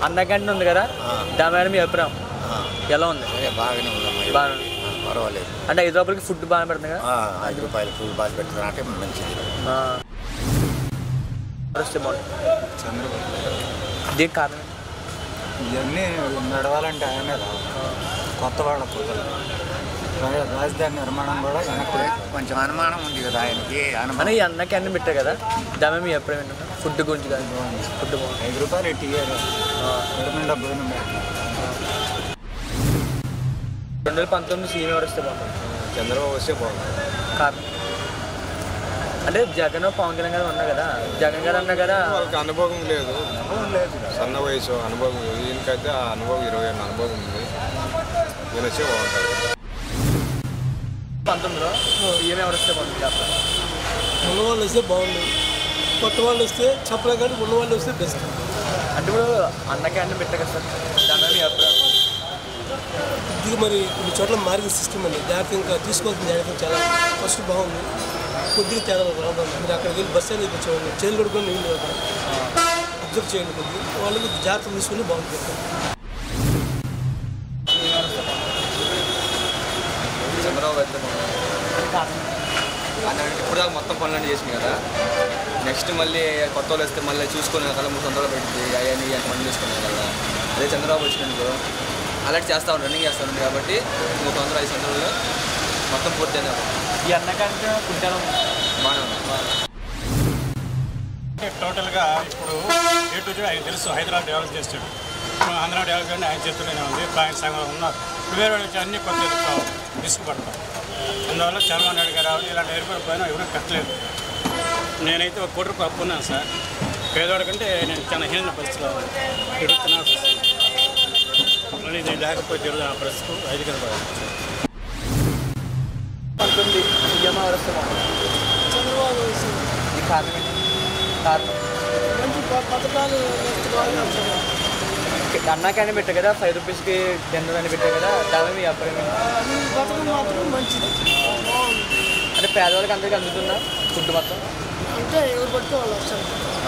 అన్న క్యాంటీన్ ఉంది కదా దాని మీద మీ అభిప్రాయం ఎలా ఉంది అదే బాగానే ఉందమ్మా ఇది. బాగా ఆ, పర్వాలేదు అంటే ఐదు రూపాయలకి ఫుడ్ బాగా పెడుతుంది కదా ఆ, ఐదు రూపాయలు ఫుల్ బాగా పెడుతున్నారంటే మంచిది ఆ. వస్తే బాగుంటుంది దీనికి కారణం ఏంటి? ఇవన్నీ నడవాలంటే ఆయనే రావాలి కొత్త వాళ్ళ కుదరదు రా- రాజధాని నిర్మాణం కూడా వెనక్కి కొంచెం అనుమానం ఉంది కదా ఆయనకి అన్న అనుమానం ఈ అన్న క్యాంటీన్ పెట్టారు కదా దాని మీద మీ అభిప్రాయం ఏంటన్నా ఫుడ్ గురించి కానీ ఫుడ్ బాగుంది ఐదు రూపాయలు టీఆర్ ఆ. నిండా భోజనం పెడుతున్నారు. రెండు వేల పంతొమ్మిది సీఎం ఎవరు వస్తే బాగుంటుంది చంద్రబాబు వస్తే బాగుంది కారణం అంటే జగన్ పవన్ కళ్యాణ్ గారు ఉన్నారు కదా జగన్ గారు అన్నా కదా వాళ్ళకి అనుభవం లేదు సన్న వయసు అనుభవం లేదు ఈయనకైతే ఆ అనుభవం ఇరవై ఏళ్ళ అనుభవం ఉంది ఈయన వచ్చే బాగుంటుంది పంతొమ్మిదిలో సీఎం ఎవరు వస్తే బాగుంటుంది చెప్పండి. ఉన్న వాళ్ళు వస్తే బాగుంది కొత్త వాళ్ళు వస్తే చెప్పలే కానీ ఉన్న వాళ్ళు వస్తే బెస్ట్ అంటే ఇప్పుడు అన్న క్యాంటీన్ పెట్టారు కదా సార్ దాని మీద మీ అభిప్రాయం ఇది మరి కొన్ని చోట్ల మారిన సిస్టమ్ అండి జాగ్రత్త ఇంకా తీసుకోవాల్సిన జాగ్రత్త చాలా ఫస్ట్ బాగుంది కొద్దిగా తేడా రావాలి మీరు అక్కడికి వెళ్ళి బస్ అనేది చూడండి చేతులు కడుకొని నీళ్ళు అక్కడ అబ్జర్వ్ చేయండి కొద్దిగా వాళ్ళకి జాగ్రత్త తీసుకుని బాగుంటుంది చంద్రబాబు అయితే ఇప్పుడు దాకా మొత్తం పనులన్నీ చేసింది కదా నెక్స్ట్ మళ్ళీ కొత్త వాళ్ళు వస్తే మళ్ళీ చూసుకునే కళ్ళ మూడు తొందరగా పెట్టి అవన్నీ ఇవన్నీ పనులు చేసుకునే కదా అదే చంద్రబాబు వచ్చినందుకు అలర్ట్ చేస్తా ఉంటాడు రన్నింగ్ చేస్తా ఉంటాడు కాబట్టి మూడు వందల ఐదు సంవత్సరాలు మొత్తం పూర్తి అయినా ఈ అన్న క్యాంటీన్ ఫుడ్ ఎలా ఉంది బాగానే ఉంది టోటల్గా ఇప్పుడు ఏ టు జెడ్ ఆయన తెలుసు హైదరాబాద్ డెవలప్ చేస్తాడు ఇప్పుడు ఆంధ్ర డెవలప్ కానీ ఆయన చేతుల్లోనే ఉంది ఇప్పుడు ఆయన సగం ఉన్నారు ఇప్పుడు వేరే వాళ్ళకి అన్ని కొత్త రిస్క్ పడతాం అందువల్ల చంద్రబాబు నాయుడు గారు రావాలి ఇలాంటి ఎయిర్పోర్ట్ పైన ఎవరు కట్టలేదు నేనైతే ఒక కోటి రూపాయలు అప్పు ఉన్నాను సార్ పేదవాడికంటే నేను చాలా హీన పరిస్థితిలో ఎడుగుతున్నా మళ్ళీ ఇది లేకపోతే ఎరుగు ఆ పరిస్థితి ఐదుగురు పడాలి పంతొమ్మిది సీఎం ఎవరు వస్తే బాగుంటుంది చంద్రబాబు ఈ కారణం ఏంటి కారణం మంచి పథకాలు అన్న క్యాంటీన్ పెట్టారు కదా ఫైవ్ రూపీస్కి టెన్ అని పెట్టారు కదా దాని మీద మీ అభిప్రాయం ఏంటి? ఈ పథకం మాత్రం మంచిది బాగుంది అంటే పేదవాళ్ళకి అందరికీ అందుతుందా ఫుడ్ మొత్తం అంటే ఎవరు పడితే వాళ్ళు వస్తారు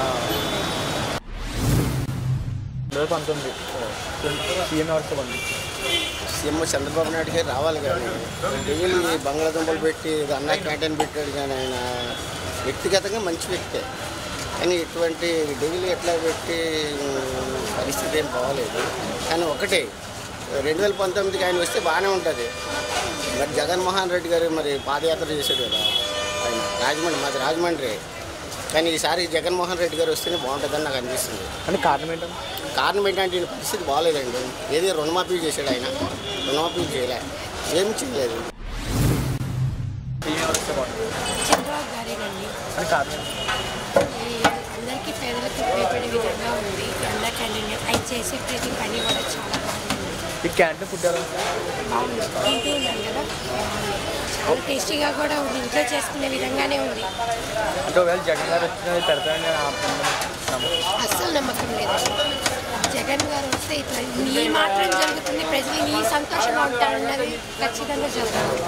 రెండు వేల పంతొమ్మిది సీఎం ఎవరు వస్తే బాగుంటుంది సీఎం చంద్రబాబు నాయుడు గారు రావాలి కానీ డైలీ బంగాళదుంపలు పెట్టి ఇది అన్న క్యాంటీన్ పెట్టాడు కానీ ఆయన వ్యక్తిగతంగా మంచి వ్యక్తే కానీ ఇటువంటి డైలీ ఎట్లా పెట్టి ఉమ్, పరిస్థితి ఏం బాగోలేదు కానీ ఒకటే రెండు వేల పంతొమ్మిదికి ఆయన వస్తే బాగానే ఉంటుంది మరి జగన్మోహన్ రెడ్డి గారు మరి పాదయాత్ర చేశాడు కదా ఆయన రాజమండ్రి మాది రాజమండ్రి కానీ ఈసారి జగన్మోహన్ రెడ్డి గారు వస్తేనే బాగుంటుందని నాకు అనిపిస్తుంది అంటే కారణం ఏంటంటే కారణం ఏంటంటే ఈయన పరిస్థితి బాగాలేదండి ఏది రుణమాఫీ చేశాడు ఆయన రుణమాఫీ చేయలే ఏం చేయలేదు సీఎం ఎవరు వస్తే బాగుంటుంది చంద్రబాబు గారేనండి అంటే కారణం ఏంటి? ఈ అందరికీ పేదలకు ఉపయోగపడే విధంగా ఉంది అన్న క్యాంటీన్ ఆయన చేసే ప్రతి పని కూడా చాలా బాగుంది ఈ క్యాంటీన్ ఫుడ్ ఎలా ఉంది? బాగుంది తింటూ ఉన్నాను కదా బాగుంది. చాలా టేస్టీగా కూడా ఉంది ఇంట్లో చేసుకునే విధంగానే ఉంది అంటే ఒకవేళ జగన్ గారు వచ్చిన పెడతానని నేను నమ్ముతున్నాను. అస్సలు నమ్మకం లేదండి జగన్ గారు వస్తే ఇట్లా నీ మాత్రం జరుగుతుంది ప్రజలు నీ సంతోషంగా ఉంటారన్నది ఖచ్చితంగా జరుగుతుంది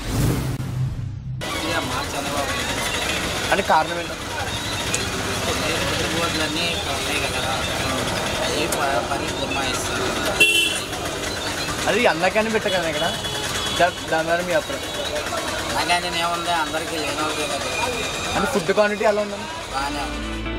అంటే కారణం ఏంటంటే రోడ్లన్నీ ఉన్నాయి కదా అవి ప- పని పురమాయిస్తారు అది అన్న క్యాంటీన్ పెట్టారు కదా ఇక్కడ దా- దాని మీద మీ అభిప్రాయం అలాగే ఏముంది అందరికీ లేని వాళ్ళకి కదా అంటే ఫుడ్ క్వాంటిటీ ఎలా ఉందండి బాగానే ఉంది